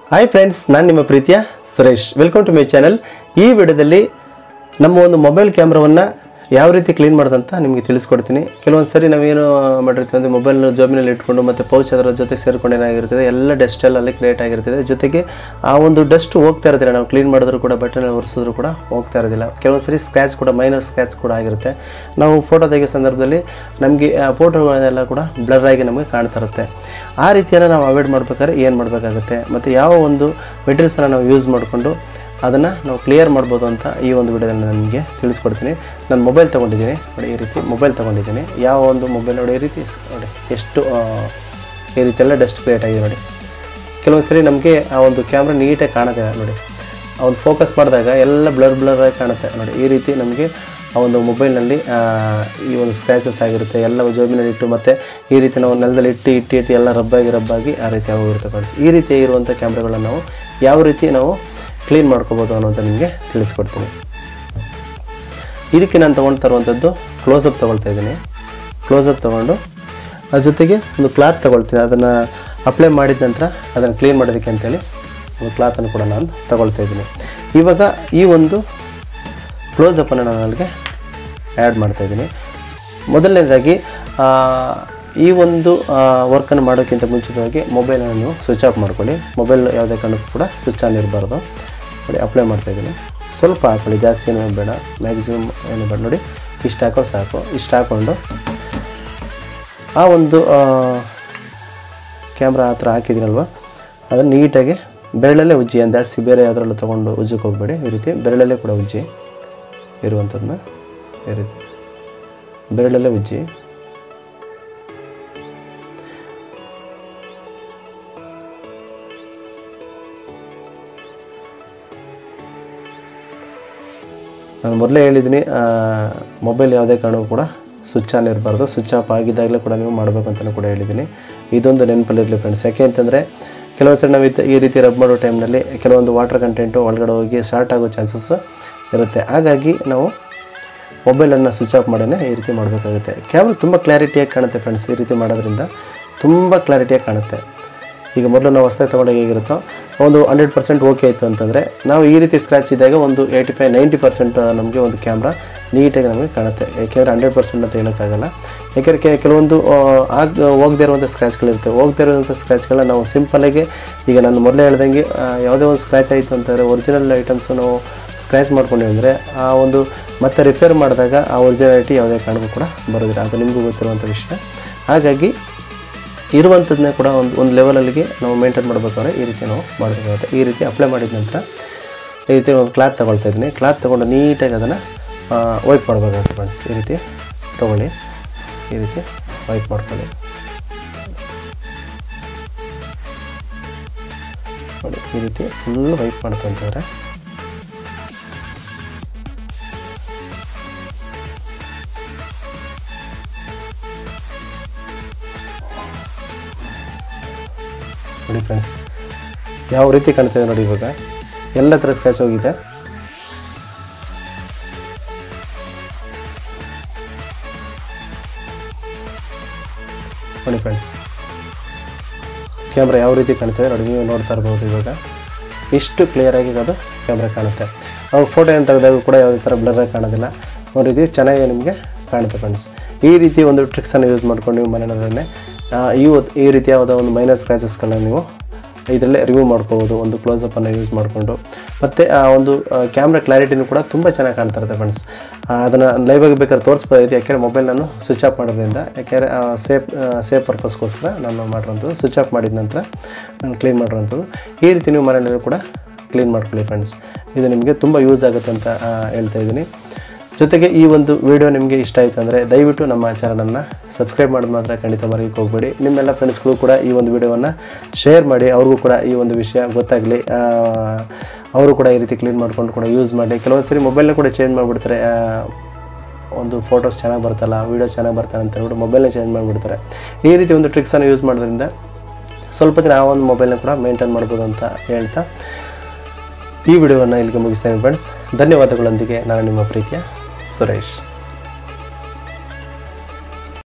hi friends ನಾನು ನಿಮ್ಮ ಪ್ರೀತಿಯ Suresh welcome to my channel ಈ ವಿಡಿಯೋದಲ್ಲಿ ನಮ್ಮ ಒಂದು ಮೊಬೈಲ್ ಕ್ಯಾಮ್ರಾವನ್ನು ಯಾವ ರೀತಿ ಕ್ಲೀನ್ ಮಾಡೋದಂತ ನಿಮಗೆ ತಿಳಿಸ್ಕೊಡ್ತೀನಿ ಕೆಲವೊಂದು ಸರಿ ನಾವೇನು ಮಾಡಿರ್ತೀವಿ ಅಂದರೆ ಮೊಬೈಲ್ ಜೋಬಿನಲ್ಲಿ ಇಟ್ಕೊಂಡು ಮತ್ತು ಪೌಚ್ ಅದರ ಜೊತೆ ಸೇರ್ಕೊಂಡು ಏನಾಗಿರ್ತದೆ ಎಲ್ಲ ಡಸ್ಟ್ ಎಲ್ಲ ಅಲ್ಲಿ ಕ್ರಿಯೇಟ್ ಆಗಿರ್ತದೆ ಜೊತೆಗೆ ಆ ಒಂದು ಡಸ್ಟ್ ಹೋಗ್ತಾ ಇರೋದಿಲ್ಲ ನಾವು ಕ್ಲೀನ್ ಮಾಡಿದ್ರು ಕೂಡ ಬಟ್ಟೆನ ಒರೆಸಿದ್ರು ಕೂಡ ಹೋಗ್ತಾ ಇರೋದಿಲ್ಲ ಕೆಲವೊಂದು ಸರಿ ಸ್ಕ್ರ್ಯಾಚ್ ಕೂಡ ಮೈನರ್ ಸ್ಕ್ರ್ಯಾಚ್ ಕೂಡ ಆಗಿರುತ್ತೆ ನಾವು ಫೋಟೋ ತೆಗೆಯೋ ಸಂದರ್ಭದಲ್ಲಿ ನಮಗೆ ಆ ಫೋಟೋಗಳೆಲ್ಲ ಕೂಡ ಬ್ಲರ್ ಆಗಿ ನಮಗೆ ಕಾಣ್ತಾ ಇರುತ್ತೆ ಆ ರೀತಿಯನ್ನು ನಾವು ಅವಾಯ್ಡ್ ಮಾಡ್ಬೇಕಾದ್ರೆ ಏನು ಮಾಡಬೇಕಾಗುತ್ತೆ ಮತ್ತು ಯಾವ ಒಂದು ಮೆಟೀರಿಯಲ್ಸನ್ನು ನಾವು ಯೂಸ್ ಮಾಡಿಕೊಂಡು ಅದನ್ನು ನಾವು ಕ್ಲಿಯರ್ ಮಾಡ್ಬೋದು ಅಂತ ಈ ಒಂದು ವಿಡಿಯೋದಲ್ಲಿ ನಾನು ನಿಮಗೆ ತಿಳಿಸ್ಕೊಡ್ತೀನಿ ನಾನು ಮೊಬೈಲ್ ತೊಗೊಂಡಿದ್ದೀನಿ ನೋಡಿ ಈ ರೀತಿ ಮೊಬೈಲ್ ತೊಗೊಂಡಿದ್ದೀನಿ ಯಾವ ಒಂದು ಮೊಬೈಲ್ ನೋಡಿ ಈ ರೀತಿ ನೋಡಿ ಎಷ್ಟು ಆ, ಈ ರೀತಿ ಎಲ್ಲ ಡಸ್ಟ್ ಕ್ರಿಯೇಟ್ ಆಗಿದೆ ನೋಡಿ ಕೆಲವೊಂದು ಸರಿ ನಮಗೆ ಆ ಒಂದು ಕ್ಯಾಮ್ರಾ ನೀಟಾಗಿ ಕಾಣುತ್ತೆ ನೋಡಿ ಆ ಒಂದು ಫೋಕಸ್ ಮಾಡಿದಾಗ ಎಲ್ಲ ಬ್ಲರ್ ಬ್ಲರ್ ಆಗಿ ಕಾಣುತ್ತೆ ನೋಡಿ ಈ ರೀತಿ ನಮಗೆ ಆ ಒಂದು ಮೊಬೈಲ್ನಲ್ಲಿ ಈ ಒಂದು ಸ್ಕ್ರ್ಯಾಚಸ್ ಆಗಿರುತ್ತೆ ಎಲ್ಲ ಜೋಬಿನಲ್ಲಿ ಇಟ್ಟು ಮತ್ತು ಈ ರೀತಿ ನಾವು ನೆಲದಲ್ಲಿ ಇಟ್ಟು ಇಟ್ಟು ಇಟ್ಟು ಎಲ್ಲ ರಬ್ಬಾಗಿ ರಬ್ಬಾಗಿ ಆ ರೀತಿ ಆಗೋಗಿರುತ್ತೆ ಫ್ರೆಂಡ್ಸ್ ಈ ರೀತಿ ಇರುವಂಥ ಕ್ಯಾಮ್ರಾಗಳನ್ನು ನಾವು ಯಾವ ರೀತಿ ನಾವು ಕ್ಲೀನ್ ಮಾಡ್ಕೋಬೋದು ಅನ್ನೋದು ನಿಮಗೆ ತಿಳಿಸ್ಕೊಡ್ತೀನಿ ಇದಕ್ಕೆ ನಾನು ತೊಗೊಂಡು ತರುವಂಥದ್ದು ಕ್ಲೋಸಪ್ ತೊಗೊಳ್ತಾ ಇದ್ದೀನಿ ಕ್ಲೋಸಪ್ ತೊಗೊಂಡು ಅದ್ರ ಜೊತೆಗೆ ಒಂದು ಕ್ಲಾತ್ ತೊಗೊಳ್ತೀನಿ ಅದನ್ನು ಅಪ್ಲೈ ಮಾಡಿದ ನಂತರ ಅದನ್ನು ಕ್ಲೀನ್ ಮಾಡೋದಕ್ಕೆ ಅಂತೇಳಿ ಒಂದು ಕ್ಲಾತನ್ನು ಕೂಡ ನಾನು ತಗೊಳ್ತಾ ಇದ್ದೀನಿ ಇವಾಗ ಈ ಒಂದು ಕ್ಲೋಸಪ್ಪನ್ನು ನಾನು ಅಲ್ಲಿಗೆ ಆ್ಯಡ್ ಮಾಡ್ತಾಯಿದ್ದೀನಿ ಮೊದಲನೇದಾಗಿ ಆ, ಈ ಒಂದು ವರ್ಕನ್ನು ಮಾಡೋಕ್ಕಿಂತ ಮುಂಚಿತವಾಗಿ ಮೊಬೈಲನ್ನು ನೀವು ಸ್ವಿಚ್ ಆಫ್ ಮಾಡ್ಕೊಳ್ಳಿ ಮೊಬೈಲ್ ಯಾವುದೇ ಕಾರಣಕ್ಕೂ ಕೂಡ ಸ್ವಿಚ್ ಆನ್ ಇರಬಾರ್ದು ನೋಡಿ ಅಪ್ಲೈ ಮಾಡ್ತಾಯಿದ್ದೀನಿ ಸ್ವಲ್ಪ ಹಾಕೊಳ್ಳಿ ಜಾಸ್ತಿ ಏನು ಬೇಡ ಮ್ಯಾಕ್ಸಿಮಮ್ ಏನು ಬೇಡ ನೋಡಿ ಇಷ್ಟು ಹಾಕೋ ಸಾಕು ಇಷ್ಟು ಹಾಕ್ಕೊಂಡು ಆ ಒಂದು ಕ್ಯಾಮ್ರಾ ಹತ್ರ ಹಾಕಿದ್ದೀನಲ್ವ ಅದನ್ನು ನೀಟಾಗಿ ಬೆರಳಲ್ಲೇ ಉಜ್ಜಿ ಅಂತ ಜಾಸ್ತಿ ಬೇರೆ ಯಾವುದ್ರಲ್ಲೂ ತೊಗೊಂಡು ಉಜ್ಜಕ್ಕೆ ಹೋಗಬೇಡಿ ಈ ರೀತಿ ಬೆರಳಲ್ಲೇ ಕೂಡ ಉಜ್ಜಿ ಇರುವಂಥದ್ದನ್ನ ಈ ರೀತಿ ಬೆರಳಲ್ಲೇ ಉಜ್ಜಿ ನಾನು ಮೊದಲೇ ಹೇಳಿದ್ದೀನಿ ಮೊಬೈಲ್ ಯಾವುದೇ ಕಾರಣಕ್ಕೂ ಕೂಡ ಸ್ವಿಚ್ ಆನ್ ಇರಬಾರ್ದು ಸ್ವಿಚ್ ಆಫ್ ಆಗಿದ್ದಾಗಲೇ ಕೂಡ ನೀವು ಮಾಡಬೇಕು ಅಂತಲೂ ಕೂಡ ಹೇಳಿದ್ದೀನಿ ಇದೊಂದು ನೆನಪಲ್ಲಿರಲಿ ಫ್ರೆಂಡ್ಸ್ ಯಾಕೆ ಅಂತಂದರೆ ಕೆಲವೊಂದು ಸರಿ ನಾವು ಇದ್- ಈ ರೀತಿ ರಬ್ ಮಾಡೋ ಟೈಮ್ನಲ್ಲಿ ಕೆಲವೊಂದು ವಾಟರ್ ಕಂಟೆಂಟು ಒಳಗಡೆ ಹೋಗಿ ಸ್ಟಾರ್ಟ್ ಆಗೋ ಚಾನ್ಸಸ್ ಇರುತ್ತೆ ಹಾಗಾಗಿ ನಾವು ಮೊಬೈಲನ್ನು ಸ್ವಿಚ್ ಆಫ್ ಮಾಡೇ ಈ ರೀತಿ ಮಾಡಬೇಕಾಗುತ್ತೆ ಕ್ಯಾಮ್ರಾ ತುಂಬ ಕ್ಲಾರಿಟಿಯಾಗಿ ಕಾಣುತ್ತೆ ಫ್ರೆಂಡ್ಸ್ ಈ ರೀತಿ ಮಾಡೋದ್ರಿಂದ ತುಂಬ ಕ್ಲಾರಿಟಿಯಾಗಿ ಕಾಣುತ್ತೆ ಈಗ ಮೊದಲು ನಾವು ಹೊಸದಾಗಿ ತೊಗೊಂಡಾಗ ಹೇಗಿರುತ್ತೋ ಒಂದು ಹಂಡ್ರೆಡ್ ಪರ್ಸೆಂಟ್ ಓಕೆ ಆಯಿತು ಅಂತಂದರೆ ನಾವು ಈ ರೀತಿ ಸ್ಕ್ರ್ಯಾಚ್ ಇದ್ದಾಗ ಒಂದು ಏಯ್ಟಿ ಫೈವ್ ನೈಂಟಿ ಪರ್ಸೆಂಟ್ ನಮಗೆ ಒಂದು ಕ್ಯಾಮ್ರಾ ನೀಟಾಗಿ ನಮಗೆ ಕಾಣುತ್ತೆ ಯಾಕೆಂದರೆ ಹಂಡ್ರೆಡ್ ಪರ್ಸೆಂಟ್ ಅಂತ ಹೇಳೋಕ್ಕಾಗಲ್ಲ ಯಾಕೆಂದರೆ ಕೆ- ಕೆಲವೊಂದು ಆ, ಆಗ ಹೋಗದೇ ಇರುವಂಥ ಸ್ಕ್ರ್ಯಾಚ್ಗಳಿರುತ್ತೆ ಹೋಗದೇ ಇರುವಂಥ ಸ್ಕ್ರ್ಯಾಚ್ಗಳನ್ನ ನಾವು ಸಿಂಪಲಾಗಿ ಈಗ ನಾನು ಮೊದಲೇ ಹೇಳ್ದಂಗೆ ಆ, ಯಾವುದೇ ಒಂದು ಸ್ಕ್ರ್ಯಾಚ್ ಆಯಿತು ಅಂತಂದರೆ ಒರಿಜಿನಲ್ ಐಟಮ್ಸು ನಾವು ಸ್ಕ್ರ್ಯಾಚ್ ಮಾಡ್ಕೊಂಡ್ವಿ ಅಂದರೆ ಆ ಒಂದು ಮತ್ತೆ ರಿಪೇರ್ ಮಾಡಿದಾಗ ಆ ಒರಿಜಿನಾಲಿಟಿ ಯಾವುದೇ ಕಾರಣಕ್ಕೂ ಕೂಡ ಬರೋದಿಲ್ಲ ಅದು ನಿಮಗೂ ಗೊತ್ತಿರುವಂಥ ವಿಷಯ ಹಾಗಾಗಿ ಇರುವಂಥದ್ದನ್ನೇ ಕೂಡ ಒಂದು ಒಂದು ಲೆವೆಲಲ್ಲಿಗೆ ನಾವು ಮೇಂಟೈನ್ ಮಾಡಬೇಕಾದ್ರೆ ಈ ರೀತಿ ನಾವು ಮಾಡಬೇಕಾಗುತ್ತೆ ಈ ರೀತಿ ಅಪ್ಲೈ ಮಾಡಿದ ನಂತರ ಈ ರೀತಿ ಒಂದು ಕ್ಲಾತ್ ತೊಗೊಳ್ತಾ ಇದ್ದೀನಿ ಕ್ಲಾತ್ ತೊಗೊಂಡು ನೀಟಾಗಿ ಅದನ್ನು ವೈಪ್ ಮಾಡಬೇಕಾಗುತ್ತೆ ಫ್ರೆಂಡ್ಸ್ ಈ ರೀತಿ ತೊಗೊಳ್ಳಿ ಈ ರೀತಿ ವೈಪ್ ಮಾಡ್ಕೊಳ್ಳಿ ನೋಡಿ ಈ ರೀತಿ ಫುಲ್ ವೈಪ್ ಮಾಡ್ಕೊಂತಂದ್ರೆ ನೋಡಿ ಫ್ರೆಂಡ್ಸ್ ಯಾವ ರೀತಿ ಕಾಣ್ತಿದೆ ನೋಡಿ ಇವಾಗ ಎಲ್ಲ ಥರ ಸ್ಕ್ಯಾಚ್ ಹೋಗಿದೆ ನೋಡಿ ಫ್ರೆಂಡ್ಸ್ ಕ್ಯಾಮ್ರಾ ಯಾವ ರೀತಿ ಕಾಣ್ತಿದೆ ನೋಡಿ ನೀವು ನೋಡ್ತಾ ಇರ್ಬೋದು ಇವಾಗ ಇಷ್ಟು ಕ್ಲಿಯರಾಗಿ ಅದು ಕ್ಯಾಮ್ರಾ ಕಾಣುತ್ತೆ ಅವಾಗ ಫೋಟೋ ಏನು ತೆಗೆದಾಗ ಕೂಡ ಯಾವುದೇ ಥರ ಬ್ಲರಾಗಿ ಕಾಣೋದಿಲ್ಲ ಒಂದು ರೀತಿ ಚೆನ್ನಾಗಿ ನಿಮಗೆ ಕಾಣುತ್ತೆ ಫ್ರೆಂಡ್ಸ್ ಈ ರೀತಿ ಒಂದು ಟ್ರಿಕ್ಸನ್ನು ಯೂಸ್ ಮಾಡ್ಕೊಂಡು ನೀವು ಮನೆಯಲ್ಲೇ ಈ ಒತ್- ಈ ರೀತಿಯ ಯಾವುದೋ ಒಂದು ಮೈನರ್ ಸ್ಕ್ರ್ಯಾಚಸ್ಗಳನ್ನ ನೀವು ಇದರಲ್ಲೇ ರಿಮೂವ್ ಮಾಡ್ಕೋಬೋದು ಒಂದು ಕ್ಲೋಸಪ್ಪನ್ನು ಯೂಸ್ ಮಾಡಿಕೊಂಡು ಮತ್ತು ಆ ಒಂದು ಕ್ಯಾಮ್ರಾ ಕ್ಲಾರಿಟಿನೂ ಕೂಡ ತುಂಬ ಚೆನ್ನಾಗಿ ಕಾಣ್ತಾ ಇರುತ್ತೆ ಫ್ರೆಂಡ್ಸ್ ಅದನ್ನು ಲೈವಾಗಿ ಬೇಕಾದ್ರೆ ತೋರಿಸ್ಬೋದು ಯಾಕೆಂದರೆ ಮೊಬೈಲ್ ನಾನು ಸ್ವಿಚ್ ಆಫ್ ಮಾಡೋದ್ರಿಂದ ಯಾಕೆಂದರೆ ಸೇಫ್ ಸೇಫ್ ಪರ್ಪಸ್ಗೋಸ್ಕರ ನಾನು ಮಾಡಿರೋಂಥದ್ದು ಸ್ವಿಚ್ ಆಫ್ ಮಾಡಿದ ನಂತರ ನಾನು ಕ್ಲೀನ್ ಮಾಡಿರೋಂಥದ್ದು ಈ ರೀತಿ ನೀವು ಮನೆಯಲ್ಲೂ ಕೂಡ ಕ್ಲೀನ್ ಮಾಡ್ಕೊಳ್ಳಿ ಫ್ರೆಂಡ್ಸ್ ಇದು ನಿಮಗೆ ತುಂಬ ಯೂಸ್ ಆಗುತ್ತೆ ಅಂತ ಆ, ಹೇಳ್ತಾ ಇದ್ದೀನಿ ಜೊತೆಗೆ ಈ ಒಂದು ವಿಡಿಯೋ ನಿಮಗೆ ಇಷ್ಟ ಆಯಿತು ಅಂದರೆ ದಯವಿಟ್ಟು ನಮ್ಮ ಚಾನಲನ್ನು ಸಬ್ಸ್ಕ್ರೈಬ್ ಮಾಡೋದು ಮಾತ್ರ ಖಂಡಿತ ಮರೆಯಕ್ಕೆ ಹೋಗಬೇಡಿ ನಿಮ್ಮೆಲ್ಲ ಫ್ರೆಂಡ್ಸ್ಗಳು ಕೂಡ ಈ ಒಂದು ವಿಡಿಯೋವನ್ನು ಶೇರ್ ಮಾಡಿ ಅವ್ರಿಗೂ ಕೂಡ ಈ ಒಂದು ವಿಷಯ ಗೊತ್ತಾಗಲಿ ಅವರು ಕೂಡ ಈ ರೀತಿ ಕ್ಲೀನ್ ಮಾಡ್ಕೊಂಡು ಕೂಡ ಯೂಸ್ ಮಾಡಿ ಕೆಲವೊಂದು ಸರಿ ಮೊಬೈಲ್ನ ಕೂಡ ಚೇಂಜ್ ಮಾಡಿಬಿಡ್ತಾರೆ ಆ, ಒಂದು ಫೋಟೋಸ್ ಚೆನ್ನಾಗಿ ಬರ್ತಲ್ಲ ವೀಡಿಯೋಸ್ ಚೆನ್ನಾಗಿ ಬರ್ತಾರೆ ಅಂತ ಹೇಳ್ಬಿಟ್ಟು ಮೊಬೈಲ್ನ ಚೇಂಜ್ ಮಾಡಿಬಿಡ್ತಾರೆ ಈ ರೀತಿ ಒಂದು ಟ್ರಿಕ್ಸನ್ನು ಯೂಸ್ ಮಾಡೋದ್ರಿಂದ ಸ್ವಲ್ಪ ದಿನ ಆ ಒಂದು ಮೊಬೈಲ್ನ ಕೂಡ ಮೇಂಟೈನ್ ಮಾಡ್ಬೋದು ಅಂತ ಹೇಳ್ತಾ ಈ ವಿಡಿಯೋವನ್ನು ಇಲ್ಲಿಗೆ ಮುಗಿಸ್ತೇನೆ ಫ್ರೆಂಡ್ಸ್ ಧನ್ಯವಾದಗಳೊಂದಿಗೆ ನಾನು ನಿಮ್ಮ ಪ್ರೀತಿಯ ಸುರೇಶ್